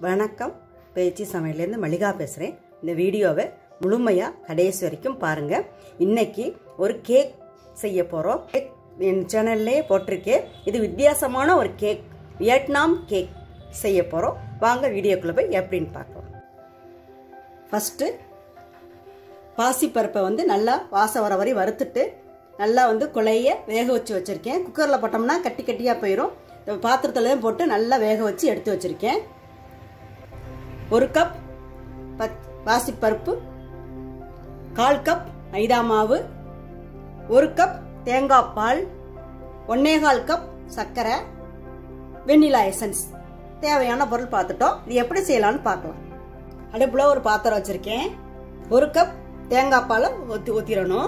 வணக்கம் பேச்சு சமையலேருந்து மல்லிகா பேசுகிறேன் இந்த வீடியோவை முழுமையாக கடைசி வரைக்கும் பாருங்கள் இன்னைக்கு ஒரு கேக் செய்ய போகிறோம் கேக் என் சேனல்லே போட்டிருக்கேன் இது வித்தியாசமான ஒரு கேக் வியட்நாம் கேக் செய்ய போகிறோம் வாங்க வீடியோக்குள்ளே போய் எப்படின்னு பார்க்கலாம் ஃபஸ்ட்டு பாசிப்பருப்பை வந்து நல்லா வாசம் வர வரை வறுத்துட்டு நல்லா வந்து குழைய வேக வச்சு வச்சுருக்கேன் குக்கரில் போட்டோம்னா கட்டி கட்டியாக போயிடும் இந்த பாத்திரத்துலையும் போட்டு நல்லா வேக வச்சு எடுத்து வச்சுருக்கேன் ஒரு கப் பத் பாசிப்பருப்பு கால் கப் மைதா மாவு ஒரு கப் தேங்காய் பால் ஒன்னேகால் கப் சர்க்கரை வெண்ணிலா எசன்ஸ் தேவையான பொருள் பார்த்துட்டோம் இது எப்படி செய்யலாம்னு பார்க்கலாம் அடுப்பில் ஒரு பாத்திரம் வச்சுருக்கேன் ஒரு கப் தேங்காய் பாலை ஊற்றி ஊற்றிடணும்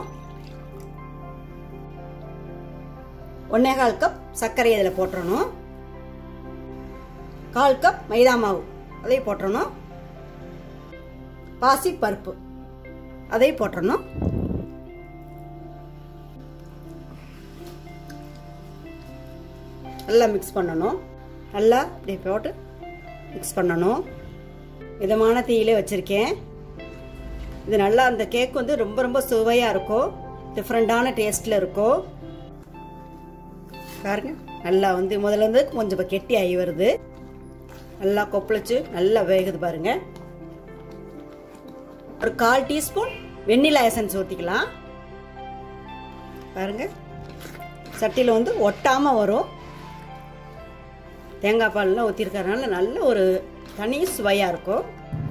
ஒன்னேகால் கப் சர்க்கரை இதில் போட்டுறணும் கால் கப் மைதா மாவு அதை போட்டுறணும் பாசி பருப்பு அதை போட்டுறணும் நல்லா மிக்ஸ் பண்ணணும் நல்லா இப்படி போட்டு மிக்ஸ் பண்ணணும் மிதமான தீயிலே வச்சுருக்கேன் இது நல்லா அந்த கேக் வந்து ரொம்ப ரொம்ப சுவையாக இருக்கும் டிஃப்ரெண்ட்டான டேஸ்ட்டில் இருக்கும் பாருங்க நல்லா வந்து முதல்ல இருந்து கொஞ்சம் இப்போ கெட்டி ஆகி வருது நல்லா கொப்பளிச்சு நல்லா வேகுது பாருங்க ஒரு கால் டீஸ்பூன் வெண்ணிலா எசன்ஸ் ஊற்றிக்கலாம் பாருங்க சட்டியில் வந்து ஒட்டாமல் வரும் தேங்காய் பால்லாம் ஊற்றிருக்கறனால நல்ல ஒரு தனி சுவையாக இருக்கும்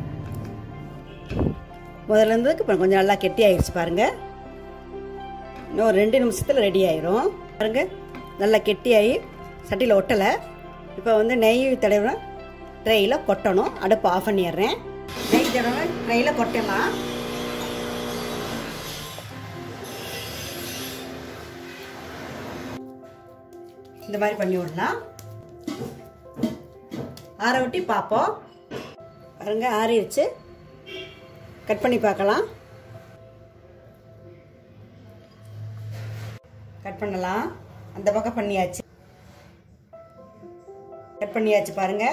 முதல்ல இருந்ததுக்கு இப்போ கொஞ்சம் நல்லா கெட்டி ஆயிடுச்சு பாருங்க இன்னும் ஒரு ரெண்டு நிமிஷத்தில் ரெடி ஆயிரும் பாருங்க நல்லா கெட்டியாகி சட்டியில் ஒட்டலை இப்போ வந்து நெய் தடவை ட்ரெயில் கொட்டணும் அடுப்பு ஆஃப் பண்ணிடுறேன் நெய் தடவை ட்ரெயில் கொட்டலாம் இந்த மாதிரி பண்ணி விடலாம் ஆற விட்டி பார்ப்போம் பாருங்க ஆறிடுச்சு கட் பண்ணி பார்க்கலாம் கட் பண்ணலாம் அந்த பக்கம் பண்ணியாச்சு கட் பண்ணியாச்சு பாருங்க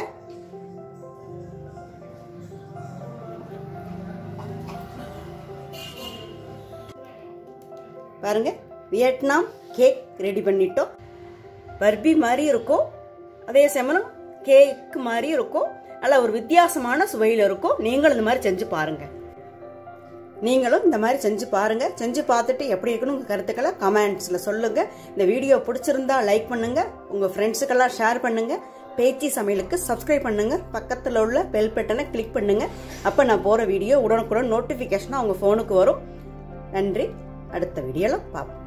பாருங்க வியட்நாம் கேக் ரெடி பண்ணிட்டோம் பர்பி மாதிரி இருக்கும் அதே சமயம் கேக் மாதிரி இருக்கும் நல்ல ஒரு வித்தியாசமான சுவையில் இருக்கும் நீங்களும் இந்த மாதிரி செஞ்சு பாருங்க நீங்களும் இந்த மாதிரி செஞ்சு பாருங்க செஞ்சு பார்த்துட்டு எப்படி இருக்குன்னு உங்க கருத்துக்களை கமெண்ட்ஸ்ல சொல்லுங்க இந்த வீடியோ பிடிச்சிருந்தா லைக் பண்ணுங்க உங்க ஃப்ரெண்ட்ஸுக்கெல்லாம் ஷேர் பண்ணுங்க பேச்சி சமையலுக்கு சப்ஸ்கிரைப் பண்ணுங்க பக்கத்தில் உள்ள பெல் பட்டனை கிளிக் பண்ணுங்க அப்போ நான் போகிற வீடியோ உடனுக்குடன் நோட்டிஃபிகேஷனாக உங்கள் ஃபோனுக்கு வரும் நன்றி அடுத்த வீடியோவில் பார்ப்போம்